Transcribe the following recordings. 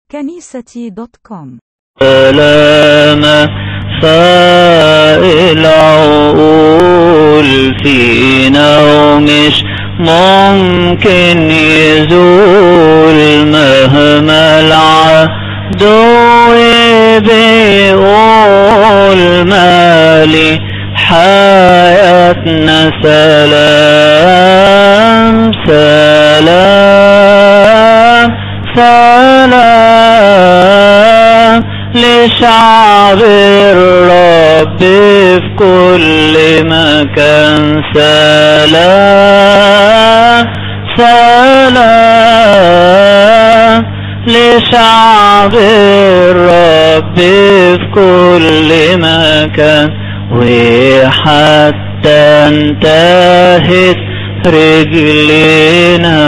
كنيستي دوت كوم سلامة فائل عقول فينا ومش ممكن يزول مهما العدو بيقول مالي حياتنا سلام سلام سلام لشعب الرب في كل مكان سلام سلام لشعب الرب في كل مكان وحتى انتهت رجلنا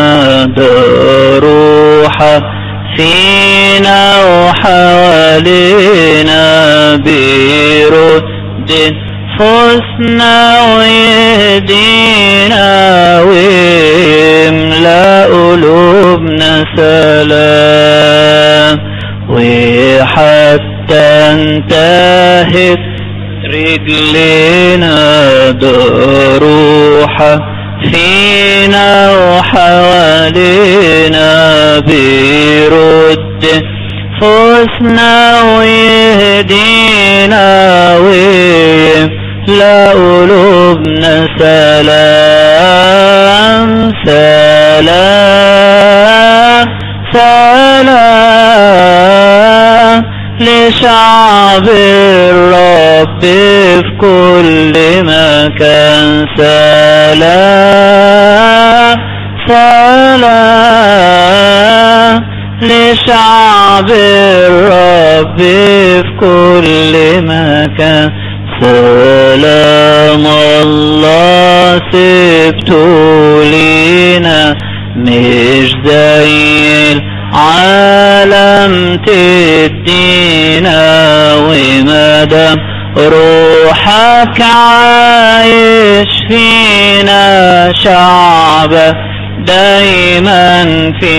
بروحة فينا وحوالينا بيرد فسنا ويهدينا ويملأ قلوبنا سلام وحتى انتهت رجلنا بروحة فينا وحوالينا بيرد فسنا ويهدينا ويملأ قلوبنا سلام سلام سلام لشعب الرب في كل مكان سلام سلام لشعب الرب في كل مكان سلام الله سبته لينا مش زي العالم تدينا ومدام روحك عايش فينا شعبك دايما في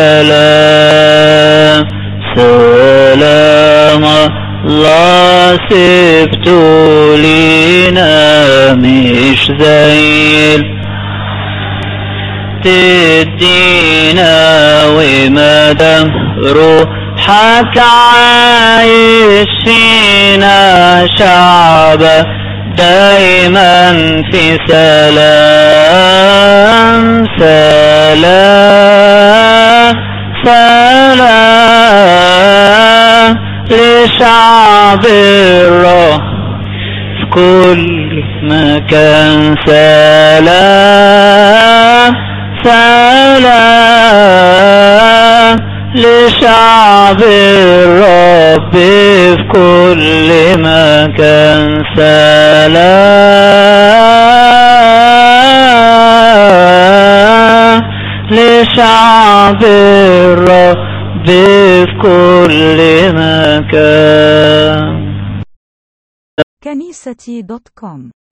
سلام سلام الله سبته لينا مش زي تدينا ومدام روحك عايش فينا شعبك دايما في سلام سلام سلام لشعب الروح في كل مكان سلام سلام لشعب الرب في كل مكان سلام لشعب الرب في كل مكان كنيستي دوت كوم